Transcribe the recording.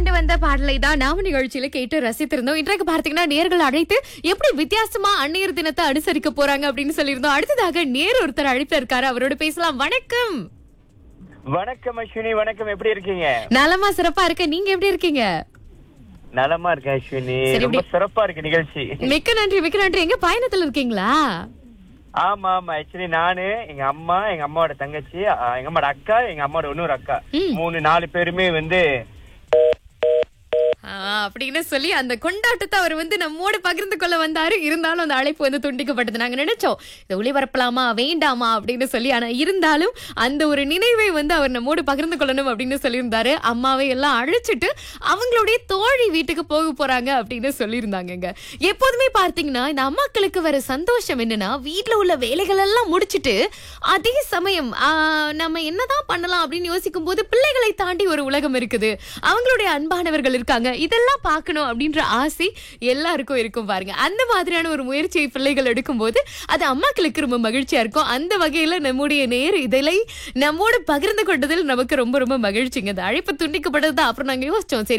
கொண்டு வந்த பாடலை தான் நாம நிகழ்ச்சியில கேட்டு ரசித்திருந்தோம் இன்றைக்கு பார்த்தீங்கன்னா நேர்கள் அழைத்து எப்படி வித்தியாசமா அந்நியர் தினத்தை அனுசரிக்க போறாங்க அப்படின்னு சொல்லியிருந்தோம் அடுத்ததாக நேர் ஒருத்தர் அழைப்பு இருக்காரு அவரோட பேசலாம் வணக்கம் வணக்கம் அஸ்வினி வணக்கம் எப்படி இருக்கீங்க நலமா சிறப்பா இருக்க நீங்க எப்படி இருக்கீங்க நலமா இருக்கேன் அஸ்வினி சரி, ரொம்ப இப்படி- சிறப்பா இருக்கு நிகழ்ச்சி மிக்க நன்றி மிக்க நன்றி எங்க பயணத்துல இருக்கீங்களா ஆமா ஆமா ஆக்சுவலி நானு எங்க அம்மா எங்க அம்மாவோட தங்கச்சி அ, எங்க அம்மாவோட அக்கா எங்க அம்மாவோட இன்னொரு அக்கா ம். மூணு நாலு பேருமே வந்து ஆ, அப்படின்னு சொல்லி அந்த கொண்டாட்டத்தை அவர் வந்து நம்மோடு பகிர்ந்து கொள்ள வந்தாரு இருந்தாலும் அந்த அழைப்பு வந்து துண்டிக்கப்பட்டது நாங்க நினைச்சோம் இதை ஒளிபரப்பலாமா வேண்டாமா அப்படின்னு சொல்லி ஆனா இருந்தாலும் அந்த ஒரு நினைவை வந்து அவர் நம்மோடு பகிர்ந்து கொள்ளணும் அப்படின்னு சொல்லியிருந்தாரு அம்மாவை எல்லாம் அழைச்சிட்டு அவங்களுடைய தோழி வீட்டுக்கு போக போறாங்க அப்படின்னு சொல்லியிருந்தாங்கங்க எப்போதுமே பார்த்தீங்கன்னா இந்த அம்மாக்களுக்கு வர சந்தோஷம் என்னன்னா வீட்ல உள்ள வேலைகள் எல்லாம் முடிச்சிட்டு அதே சமயம் ஆ, நம்ம என்னதான் பண்ணலாம் அப்படின்னு யோசிக்கும் போது பிள்ளைகளை தாண்டி ஒரு உலகம் இருக்குது அவங்களுடைய அன்பானவர்கள் இருக்காங்க இதெல்லாம் பார்க்கணும் அப்படின்ற ஆசை எல்லாருக்கும் இருக்கும் பாருங்க அந்த மாதிரியான ஒரு முயற்சியை பிள்ளைகள் எடுக்கும்போது அது அம்மாக்களுக்கு ரொம்ப மகிழ்ச்சியா இருக்கும் அந்த வகையில நம்முடைய நேர் இதழை நம்மோடு பகிர்ந்து கொண்டதில் நமக்கு ரொம்ப ரொம்ப மகிழ்ச்சிங்க அந்த அழைப்பு துண்டிக்கப்பட்டது தான் அப்புறம் நாங்க யோசிச்சோம் சரி